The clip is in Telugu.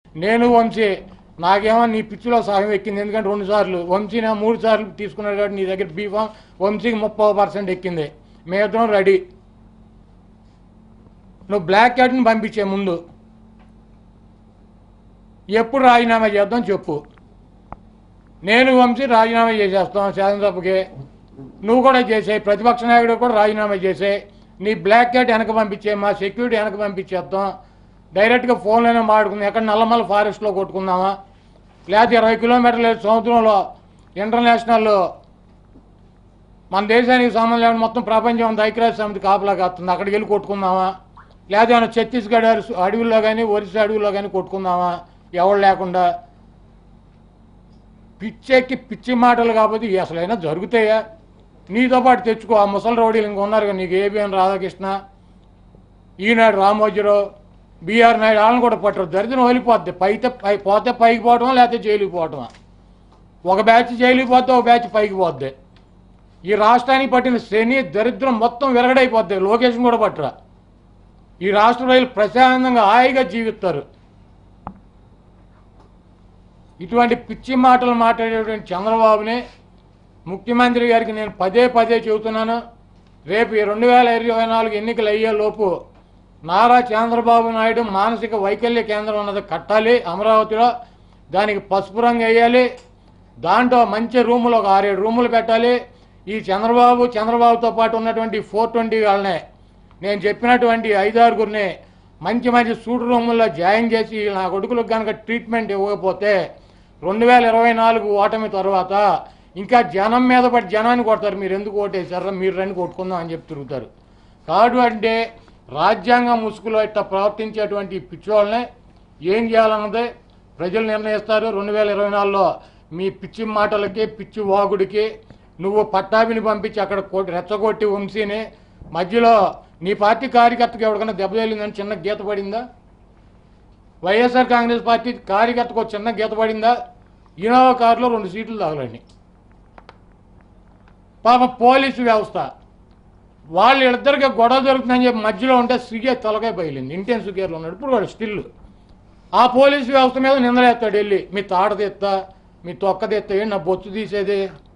నేను వంశీ నాకేమో నీ పిచ్చిలో సహాయం ఎక్కింది ఎందుకంటే రెండు సార్లు వంశీనే మూడు సార్లు తీసుకున్నాడు కాబట్టి నీ దగ్గర బీఫామ్ వంశీకి ముప్పై పర్సెంట్ ఎక్కింది మేమిద్దరం రెడీ నువ్వు బ్లాక్ క్యాట్ని పంపించే ముందు ఎప్పుడు రాజీనామా చేద్దాం చెప్పు నేను వంశీ రాజీనామా చేసేస్తాం శాసనసభకి నువ్వు కూడా చేసే ప్రతిపక్ష నాయకుడు కూడా రాజీనామా చేసే నీ బ్లాక్ క్యాట్ వెనక పంపించే మా సెక్యూరిటీ వెనక పంపించేస్తాం డైరెక్ట్గా ఫోన్లోనే మాడుకుందాం ఎక్కడ నల్లమల్ల ఫారెస్ట్లో కొట్టుకుందామా లేకపోతే ఇరవై కిలోమీటర్ల సముద్రంలో ఇంటర్నేషనల్ మన దేశానికి సంబంధం లేకుండా మొత్తం ప్రపంచం అంతా ఐక్యరాజ్య సమితి కాపలా కాస్తుంది అక్కడికి వెళ్ళి కొట్టుకుందామా లేదా ఏమైనా ఛత్తీస్గఢ్ అరు- అడవుల్లో కానీ ఒరిస్సా అడవుల్లో కానీ కొట్టుకుందామా ఎవరు లేకుండా పిచ్చెక్కి పిచ్చి మాటలు కాబట్టి ఇవి అసలైనా జరుగుతాయా నీతో పాటు తెచ్చుకో ఆ ముసలి రౌడీలు ఇంకా ఉన్నారు కదా నీకు ఏబిఎన్ రాధాకృష్ణ ఈనాడు రామోజీరావు బీఆర్ నాయుడు వాళ్ళని కూడా పట్టరు దరిద్రం వదిలిపోద్ది పైతే పై పోతే పైకి పోవటం లేకపోతే జైలుకి పోవటమా ఒక బ్యాచ్ జైలుకి పోతే ఒక బ్యాచ్ పైకి పోద్ది ఈ రాష్ట్రానికి పట్టిన శని దరిద్రం మొత్తం విరగడైపోద్ది లోకేషన్ కూడా పట్టరా ఈ రాష్ట్ర ప్రజలు ప్రశాంతంగా హాయిగా జీవిస్తారు ఇటువంటి పిచ్చి మాటలు మాట్లాడేటువంటి చంద్రబాబుని ముఖ్యమంత్రి గారికి నేను పదే పదే చెబుతున్నాను రేపు ఈ రెండు వేల ఇరవై నాలుగు ఎన్నికలు అయ్యే లోపు నారా చంద్రబాబు నాయుడు మానసిక వైకల్య కేంద్రం ఉన్నది కట్టాలి అమరావతిలో దానికి పసుపు రంగు వేయాలి దాంట్లో మంచి రూములు ఒక ఆరేడు రూములు పెట్టాలి ఈ చంద్రబాబు చంద్రబాబుతో పాటు ఉన్నటువంటి ఫోర్ ట్వంటీ వాళ్ళనే నేను చెప్పినటువంటి ఐదారుగురిని మంచి మంచి సూట్ రూముల్లో జాయిన్ చేసి నా కొడుకులకు కనుక ట్రీట్మెంట్ ఇవ్వకపోతే రెండు వేల ఇరవై నాలుగు ఓటమి తర్వాత ఇంకా జనం మీద పడి జనాన్ని కొడతారు మీరు ఎందుకు ఓటేశారా మీరు రండి కొట్టుకుందాం అని చెప్పి తిరుగుతారు కాబట్టి అంటే రాజ్యాంగం ముసుగులో ఇట్లా ప్రవర్తించేటువంటి ఈ పిచ్చోళ్ళని ఏం చేయాలన్నదే ప్రజలు నిర్ణయిస్తారు రెండు వేల ఇరవై నాలుగులో మీ పిచ్చి మాటలకి పిచ్చి వాగుడికి నువ్వు పట్టాభిని పంపించి అక్కడ కొట్టి రెచ్చగొట్టి వంశీని మధ్యలో నీ పార్టీ కార్యకర్తకు ఎవరికైనా దెబ్బ తగిలిందని చిన్న గీత పడిందా వైఎస్ఆర్ కాంగ్రెస్ పార్టీ కార్యకర్తకు ఒక చిన్న గీత పడిందా ఇనోవా కారులో రెండు సీట్లు తగలండి పాప పోలీసు వ్యవస్థ వాళ్ళు ఇద్దరికి గొడవ జరుగుతుందని చెప్పి మధ్యలో ఉంటే సిగే తలకాయ బయలింది ఇంటెన్సివ్ కేర్లో ఉన్నాడు ఇప్పుడు వాడు స్టిల్ ఆ పోలీసు వ్యవస్థ మీద నిందలేస్తాడు వెళ్ళి మీ తాడ తెత్తా మీ తొక్క తెత్తా ఏంటి నా బొచ్చు తీసేది